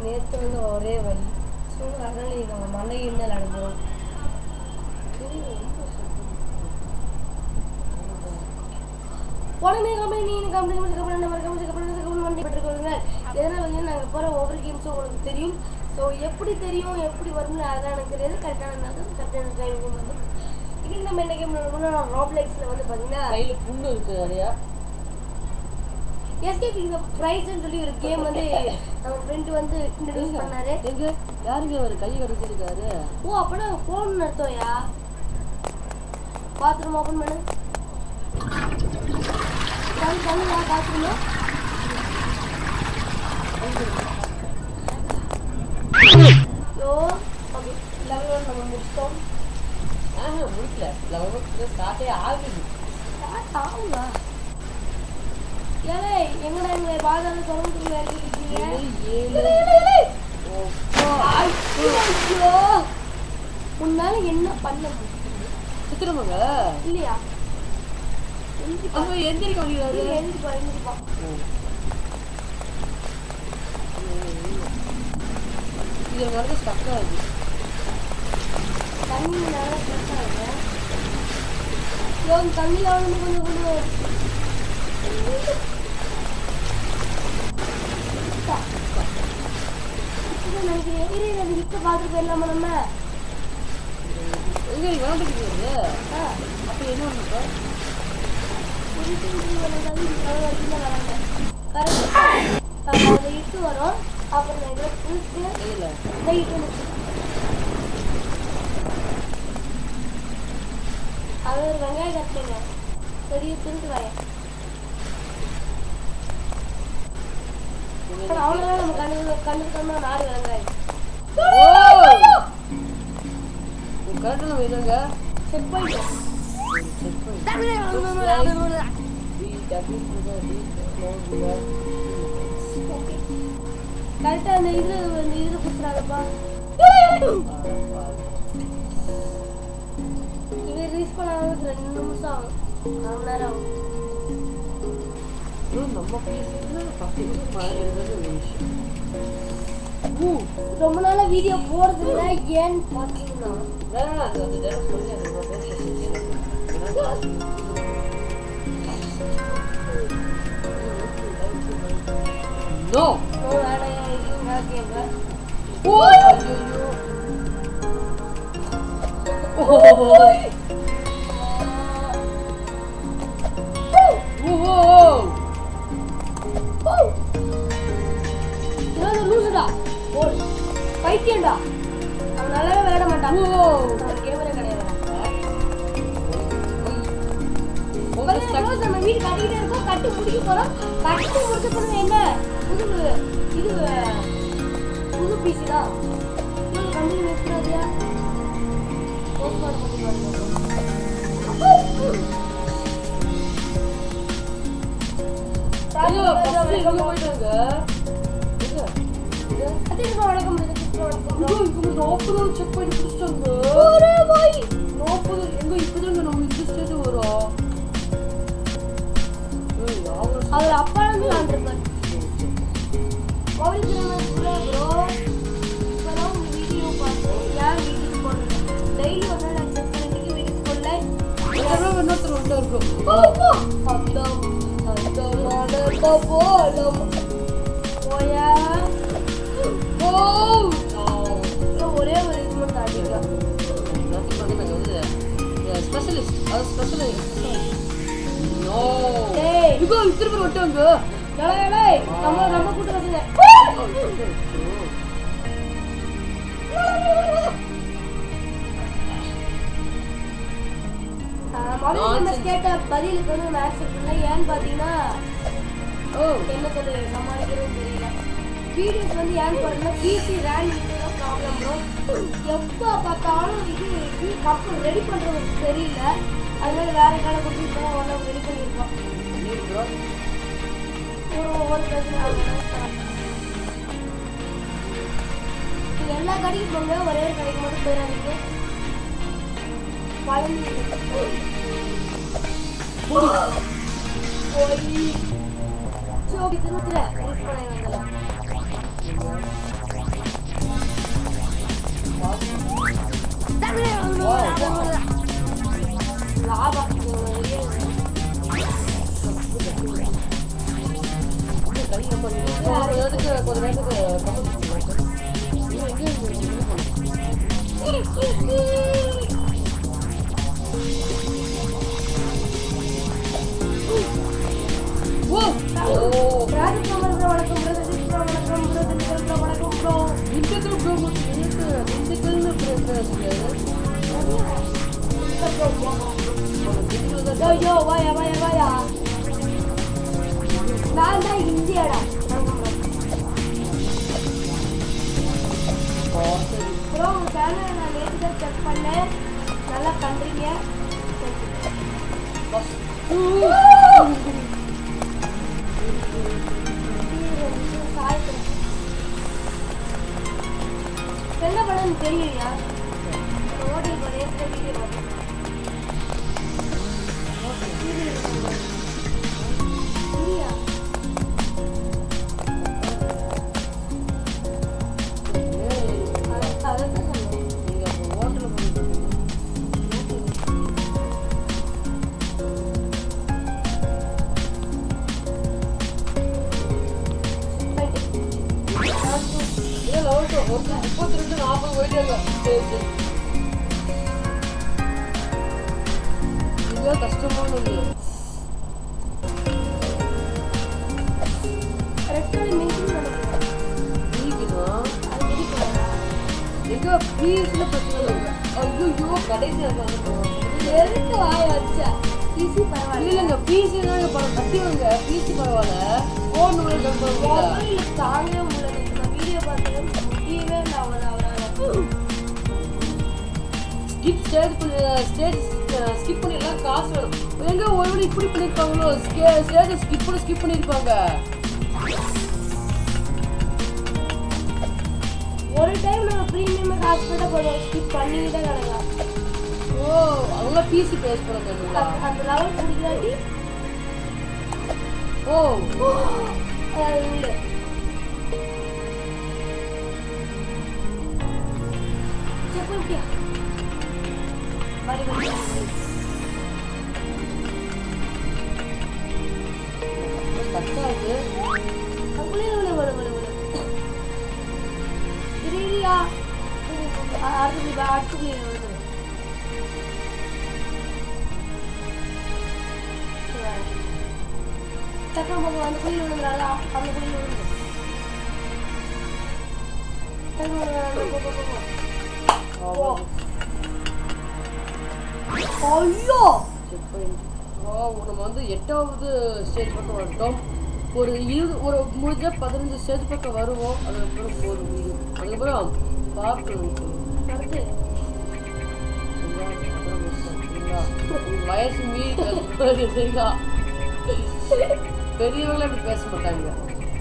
நேற்று வந்து ஒரே வழி ஸோ அதனால நம்ம மலை இன்னல் அடைஞ்சிரும் உடனே கம்பெனி நீ கம்பெனி முடிச்ச கம்பெனி நம்ம கம்பெனி கம்பெனி கம்பெனி வண்டி பெற்றுக்கொள்ளுங்க இதனால் வந்து நாங்கள் போகிற ஒவ்வொரு கேம்ஸும் உங்களுக்கு தெரியும் ஸோ எப்படி தெரியும் எப்படி வரும்னு அதெல்லாம் எனக்கு தெரியாது கரெக்டான நேரம் கரெக்டான டைமுக்கு வந்து இன்னைக்கு நம்ம என்ன கேம் விளையாடணும்னா ராப்ளெக்ஸில் வந்து பார்த்தீங்கன்னா கையில புண்ணு இருக்கு நிறையா எஸ்கேப் இந்த ப்ரைஸ்ன்னு சொல்லி ஒரு கேம் வந்து நம்ம ஃப்ரெண்டு வந்து இன்ட்ரடியூஸ் பண்ணாரு எங்க யாருங்க அவர் கை கடிச்சிருக்காரு ஓ அப்படின்னா ஃபோன் நடத்தோயா பாத்ரூம் ஓப்பன் பண்ணு கண் கண்ணுடா bathroom yo okay level one நம்ம முடிச்சிட்டோம் ஆஹா முடிக்கல லெவன் ஸ்டார்டே ஆகுது ஸ்டார்ட் ஆகுங்களா ஏலே எங்கடா எங்க பாதாள தொடர்ந்து வேலைக்கு இருக்கீங்க ஏழு ஏலே, ஏலே, ஏலே. ஓப்பா. ஐயோ உன்னால என்ன பண்ண முடியும் சுத்துறவங்க இல்லையா எந்திரிப்பா. அப்ப எந்திரிக்க முடியாது இல்ல, எந்திரிப்பா, எந்திரிப்பா. இது வந்து ஸ்டக் ஆகுது தண்ணி நல்லா stress ஆகுது. ஐயோ, இந்த தண்ணியில வந்து கொஞ்சம் கொஞ்சம் இப்பதான் நினைக்கிறேன். இரு, இரு, அது இப்ப பார்த்துட்டு போயிடலாமா நம்ம? எங்க நீ விளாண்டுட்டு வருது ஆ, அப்ப என்ன பண்ணுப்ப ஒரு team team விளையாடாது, இது வர வரைக்கும் தான் விளையாடுங்க. Correct. அப்ப அதை இட்டு வரும் அப்புறம் நான் இதில் புளிச்சு இல்ல லைட் வந்துச்சு அது ஒரு வெங்காயம் கட்டுங்க பெரிய திருட்டு வாய அவ்வளோதான் நம்ம கண்ணு கண்ணுக்கு நாலு வெங்காயம் கரெக்டாக நம்ம என்னங்க செக் பண்ணிட்டோம் செக் பண்ணி கரெக்டாக அந்த இது அந்த இதில் கொடுத்துறாங்கப்பா இவன் ரீச் பண்ணாததுக்கு ரெண்டு நிமிஷம் ஆகும் அரை மணி நேரம் ஆகும் நம்ம பேசுறது பத்து நிமிஷம் மாறிடுறது ஒரு விஷயம் ரொம்ப நாளா வீடியோ போறது இல்ல ஏன்னு பாத்தீங்கன்னா வேணாம் அது அந்த தடவை சொல்லி அது ரொம்ப பேச நோ ஓ, வேணாம், இது நான் கேட்பேன். ஓ ஐயோ ஓ ஓ இவன் ஒரு லூசுடா. ஓடு. பைத்தியம்டா. அவன் நல்லாவே விளையாட மாட்டான். அவன் gamer ஏ கிடையாதுடா. பதினேழு ரோஸ் நம்ம வீடு கட்டிக்கிட்டே இருக்கோம், கட்டி முடிக்க போறோம். கட்டி முடிச்ச பிறகு என்ன? புது இது புது PC தான். இவன் கண்டினியூ நிறுத்துறாதியா? postpone பண்ணி பாருங்க. ஐயோ பஸ் எங்க போயிட்டாங்க எங்க அதிகமா வணக்கம் இருக்கு, வணக்கம் ஐயோ இவங்க நாற்பது செக் பண்ணி பிடிச்சிட்டாங்க ஒரே வாய் நாற்பது எங்க இப்பதாங்க நம்ம இந்த ஸ்டேஜ் வரும் ஏய், அவங்க அவர் அப்பா இருந்து விளாண்டுருப்பாரு கோவில் கிராமம் கூட ப்ரோ இப்போதான் உங்க வீடியோ பார்த்து ஏன் வீடியோ போடல டெய்லி ஒரு நாள் அக்செப்ட் பண்ணிட்டு வீடியோ போடல யாரோ இன்னொருத்தர் வந்து இருக்கும் போ, போ. அத்தம் அத்தம் நடக்க போலம் போயா ஓ இன்னும் ஒரே ஒரு இது மட்டும் தாண்டிக்கலாம் ஸ்பெஷலிஸ்ட் அது ஸ்பெஷலிஸ்ட் நோ டேய் இப்போ திருப்பி விட்டாங்க டேய், டேய், நம்ம நம்ம கூட்டு வச்சுங்க மொபைல் கேட்ட பதிலுக்கு வந்து நான் ஆக்செப்ட் பண்ணல ஏன்னு பார்த்தீங்கன்னா ஓ என்ன சொல்றது சமாளிக்கிறது தெரியல வீடியோஸ் வந்து ஏன் பண்ணல பிசி ரேம் ப்ராப்ளம் ப்ரோ எப்போ பார்த்தாலும் இது இது கப்பு ரெடி பண்ணுறது தெரியல அதனால வேற கடை கொடுத்து இப்போ ஒன்றும் ரெடி பண்ணியிருக்கோம் நீ ப்ரோ ஒரு ஒவ்வொரு பிரச்சனை ஆகும். நீங்க எல்லா கடைக்கும் போங்க ஒரே ஒரு கடைக்கு மட்டும் போயிடாதீங்க பழனி போய் சரி ஓகே திருத்துல யூஸ் பண்ண வேண்டாம் லாபா கை நம்ம ஒரு நேரத்துக்கு கொஞ்ச நேரத்துக்கு கம்பல் இன்னும் எங்கே இருக்கு ஓ ஓ ராஜகுமார் bro, வணக்கம் bro, சதீஷ் bro, வணக்கம் bro, திண்டுக்கல் bro, வணக்கம் bro. திண்டுக்கல் ப்ரோ எனக்கு திண்டுக்கல்னு பிரச்சனை திண்டுக்கல் bro, bro. திண்டுக்கல் யோ, யோ, வாயா, வாயா, வாயா. நான் தான் இந்தியாடா ப்ரோ உங்க சேனலை நான் நேற்று தான் செக் பண்ணேன் நல்லா பண்றீங்க என்ன படம் தெரியலையா ஓடி நேற்று வீடியோ பார்த்தேன் இல்லையா அதான் அதான் சொன்னேன் நீங்க அப்போ ஹோட்டல்ல போய் ஏன் லெவல்த்து ஒரு முப்பத்தி ரெண்டு நாற்பது போயிட்டாங்க சரி சரி இதுதான் கஷ்டமானது ரெட்டோட மெயின்டைன் பண்ணுறேன் நீக்கணும் அது வெடிக்கூடாதா எங்க பீஸ்ல பிரச்சனை இல்லை ஐயோ கடைசி எதுக்கு வாய வச்சா ஈஸி பரவாயில்ல இல்லைங்க பிசி தாங்க படம் கட்டிவாங்க பிசி பரவாயில்ல ஃபோன் உள்ள கம்பெனி மொபைல் தாங்கவே முடியல நான் வீடியோ பார்த்தேன் முடியவே இல்லை அவளை அவளால் ஸ்கிப் ஸ்டேஜ் பண்ணி ஸ்டேஜ் ஸ்கிப் பண்ணி எல்லாம் காசு வேணும் எங்க ஒரு வேளை இப்படி பண்ணிருப்பாங்களோ ஸ்டேஜ் ஸ்கிப் பண்ணி ஸ்கிப் பண்ணிருப்பாங்க ஒரு டைம் நம்ம ப்ரீமியம் காசு போட்டால் போதும் ஸ்கிப் பண்ணிக்கிட்டே கிடக்கலாம் ஓ அவங்க பிசி பேஸ் பண்ணுங்களா அந்த- அந்த லெவல் பிடிக்காட்டி ஓ அது உண்டு செக் பண்ணிட்டியா மறுபடி மறுபடி. கட்டாது அங்குள்ளே விடு, விடு, விடு, விடு. இரு, இருயா. இரு, இரு, அ- அடுத்த குழி, அடுத்த குழி விடு, விடு. சரி. டக்குனு போங்க, அந்த குழியில் விழுந்துடாதா? அந்த குழியில் விழுந்து. டக்குனு விழுந்து, போ, போ, போ, போ. போ. ஐயோ செக் பண்ணி ஓ நம்ம வந்து எட்டாவது ஸ்டேஜ் பக்கம் வந்துட்டோம் ஒரு இருபது ஒரு முடிஞ்ச பதினஞ்சு ஸ்டேஜ் பக்கம் வருவோம் அதுக்கப்புறம் போதும் வீடு அதுக்கப்புறம் பார்க்கணும் அடுத்து வயசு மீறி கத்துறது சரிங்களா பெரியவங்களே அப்படி பேச மாட்டாங்க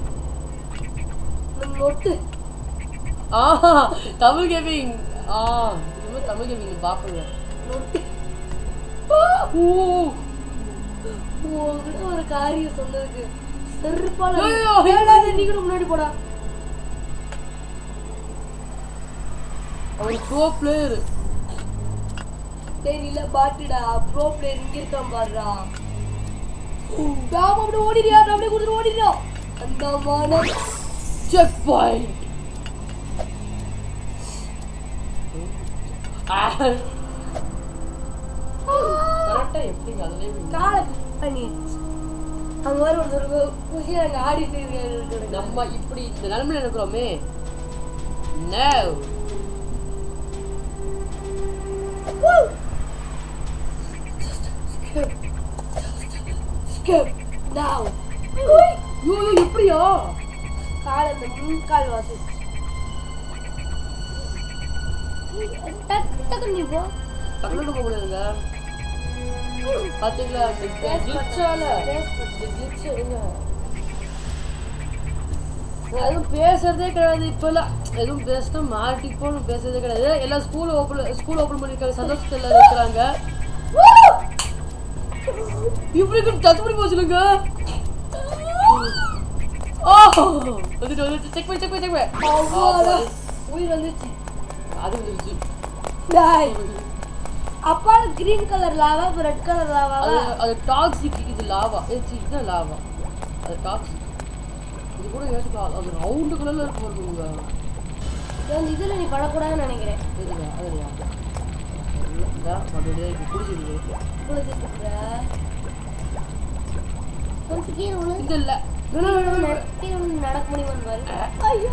நம்ம நொட்டு ஆஹா தமிழ் கேமிங் ஆ இனிமே தமிழ் கேமிங் பாப்புங்க நொட்டு ஊ உங்ககிட்ட ஒரு காரியம் சொன்னதுக்கு செருப்பால ஐயோ, வேளாண் நீ கூட முன்னாடி போடா அவர் ப்ரோ பிளேயர் டேய் நீல பாட்டுடா ப்ரோ பிளேயர் இங்க இருக்கான் பாருடா பாபா அப்படியே ஓடிடியா அப்படியே கொடுத்துட்டு ஓடிடியா அந்த மான செக் பாயிண்ட் கரெக்டா எப்படிங்க அதுலயே காலை பண்ணி அங்க வர ஒருத்தர் குஷியா அங்க ஆடிட்டு இருக்காரு நம்ம இப்படி இந்த நிலைமையில இருக்கிறோமே நோ ஸ்கிப் டவுன் ஐயோ எப்படியா கால் அந்த முன்கால் வாசி டக்கு டக்கு நீ போ டக்குனு போக முடியாதுங்க பாத்தீங்களா இந்த கிளிச்சால இந்த கிளிச் எங்க நான் எதுவும் பேசுறதே கிடையாது இப்பெல்லாம் எதுவும் பேசினா மாட்டிப்போன்னு பேசுறதே கிடையாது எல்லாம் ஸ்கூல் ஓப்பன் ஸ்கூல் ஓப்பன் பண்ணிருக்காங்க சந்தோஷத்துல எல்லாரும் இருக்கிறாங்க இப்படி கூட தத்துப்படி போச்சுலங்க ஓ வந்துட்டு வந்துட்டு செக் பண்ணி செக் பண்ணி செக் பண்ணி அவ்வளோதான் உயிர் வந்துச்சு அது வந்துருச்சு டாய் அப்பா கிரீன் கலர் லாவா இப்போ ரெட் கலர் லாவாவா அது அது டாக்ஸிக் இது லாவா இதுதான் லாவா அது டாக்ஸிக் இது கூட யோசிக்கலாம் அது ரவுண்டு கலர்ல இருக்கு பாருங்க இது வந்து இதுல நீ படக்கூடாதுன்னு நினைக்கிறேன் இதுலையா அதுலையா இல்லை மறுபடியும் இப்போ பிடிச்சிருக்கு புரிஞ்சுட்டு கொஞ்சம் கீழே விழு இது இல்லை கீழே விழு, கீழே விழு, நடக்க முடியுமான்னு பாரு ஐயோ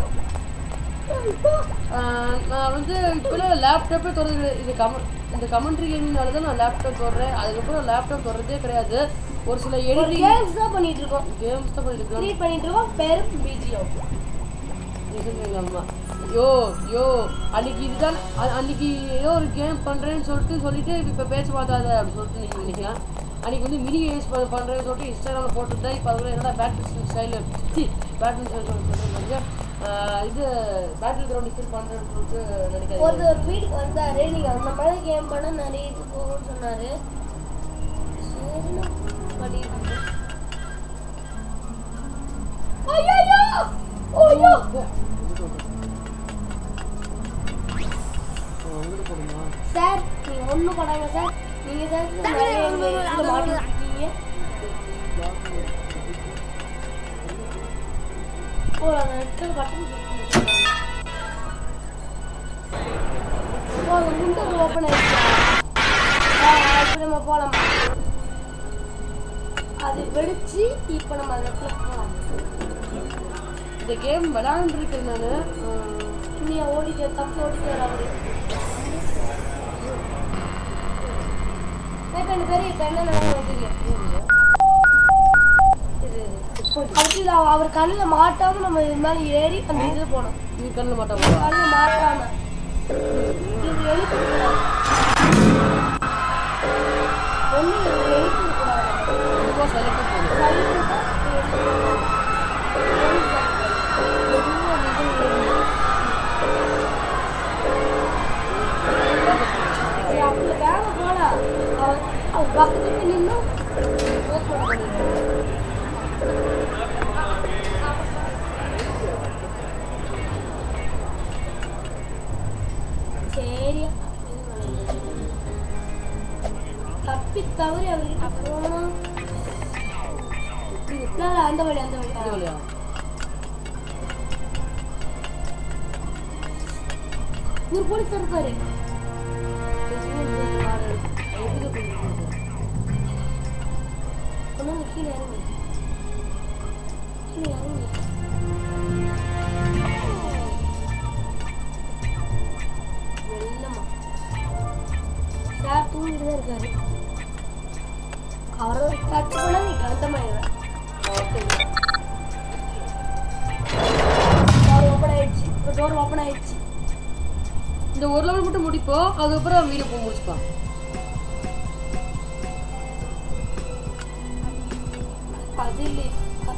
ஆஹ் நான் வந்து இப்போலாம் லேப்டாப்பே தொடர்றது கிடையாது. இது கம இந்த கமெண்ட்ரி கேமிங்னால தான் நான் லேப்டாப் தொடறேன் அதுக்கப்புறம் லேப்டாப் தொடர்றதே கிடையாது ஒரு சில ஒரு எடிட்டிங் கேம்ஸ் தான் பண்ணிட்டு இருக்கோம் கேம்ஸ் தான் பண்ணிட்டு இருக்கேன் கிரியேட் பண்ணிட்டு இருக்கோம் பெரும் பிஜிஓ ஆமா யோ யோ அன்னைக்கு இதுதான் அ- அன்னைக்கு ஏதோ ஒரு கேம் பண்றேன்னு சொல்லிட்டு சொல்லிட்டு இப்போ பேச மாட்டாத அப்படின்னு சொல்லிட்டு நீங்க நினைக்கலாம் அன்னைக்கு வந்து மினி கேம்ஸ் பண்றேன்னு சொல்லிட்டு இன்ஸ்டாகிராம்ல போட்டுருந்தேன் இப்போ அதுல என்னடா பேட்மிண்டன் ஸ்டைல் பேட்மிண்டன் ஸ்டைல் சொல்லுங்க இது பேட்டில் கிரவுண்ட் இன்ஸ்டால் பண்றேன்னு சொல்லிட்டு நினைக்காதீங்க ஒரு ஒரு வீட்டுக்கு வந்தாரு நீங்க அந்த மாதிரி கேம் பண்ண நிறைய இது போகும்னு சொன்னாரு சரி நான் பண்ணிட்டு இருக்கேன். ஐயையோ! ஐயோ! அங்கிட்டு போடுமா சார் நீங்க ஒண்ணும் பண்ணாங்க சார் நீங்க தான் சார் நிறைய எங்க இதுல மாட்டிட்டு இருக்கீங்க ஓ அந்த இடத்துல பட்டன் ஓ அந்த முண்டை ஓப்பன் ஆயிடுச்சா ஆ, இப்ப நம்ம போலாம் அது வெடிச்சு இப்ப நம்ம அந்த இடத்துல போலாம் இந்த கேம் விளையாண்டுருக்கேன் நான் நீ ஓடிட்டு தப்பு ஓடிட்டு அவரு இப்ப ரெண்டு பேரும் இப்ப என்ன நடந்து வந்திருக்கேன் அடுத்தது அவ- அவர் கண்ணில் மாட்டாம நம்ம இது மாதிரி ஏறி அந்த இதுல போனோம் நீ கண்ணில் மாட்டாமா கண்ணில் மாட்டாம இது எழுத்து கூடாது ஒண்ணு இது எழுத்து கூடாது ரொம்ப செலக்ட் பண்ணும் சைலண்டா எழுத்து. எழுத்து. எதுவும் அந்த இது எழுத்து. சரி, அப்படி வேலை போலாம் அவர் அவர் பக்கத்துல நின்னு ஓப்பன் பண்ணிடுவாரு சரியா தப்பி தவறி அவர்கிட்ட போனா இல்ல, இல்ல, அந்த வழி அந்த வழி இது இல்லையா ஒரு போலீஸ் இருப்பாரு ஒன்னும் கீழே இறங்கு கீழே இறங்கு மெல்லமா சார் தூங்கிட்டு தான் இருக்காரு அவரை டச் பண்ணா நீ கலந்தமாயிடுவேன் டோர் ஓப்பன் ஆயிடுச்சு டோர் ஓப்பன் ஆயிடுச்சு இந்த ஒரு லெவல் மட்டும் முடிப்போம் அதுக்கப்புறம் வீடு போய் முடிச்சுப்பான் அது இல்லையா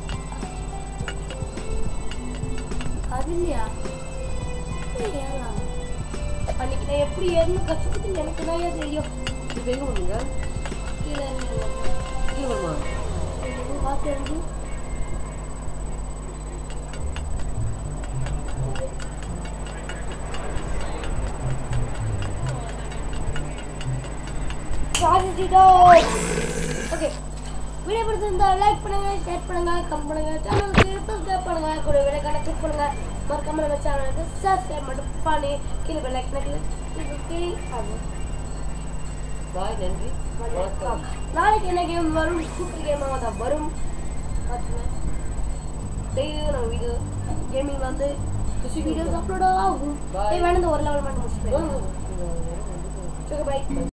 அது இல்லையா ஏறலாம். அன்னைக்கு நான் எப்படி ஏறணும் கஷ்டப்பட்டு எனக்கு தான் ஏன் தெரியும் இப்போ எங்கே பண்ணுங்க கீழே இறங்கி கீழே வருமா பார்த்து இறங்கி ஓகே வீடியோ பிடிச்சிருந்தா லைக் பண்ணுங்க ஷேர் பண்ணுங்க கம் பண்ணுங்க சேனலுக்கு சப்ஸ்கிரைப் பண்ணுங்க கூட வீடியோ கடை கிளிக் பண்ணுங்க மறக்காம நம்ம சேனலுக்கு சப்ஸ்கிரைப் மட்டும் பண்ணி கீழே பெல் ஐக்கனை கிளிக் ஆகும் பாய் நன்றி வணக்கம் நாளைக்கு என்ன கேம் வரும் சூப்பர் கேமாக தான் வரும் பார்த்துங்க டெய்லியும் நம்ம வீடியோ கேமிங் வந்து வீடியோஸ் அப்லோட் ஆகும் Bye. வேணும் இந்த ஒரு லெவல் மட்டும் முடிச்சுட்டு ஆ, பை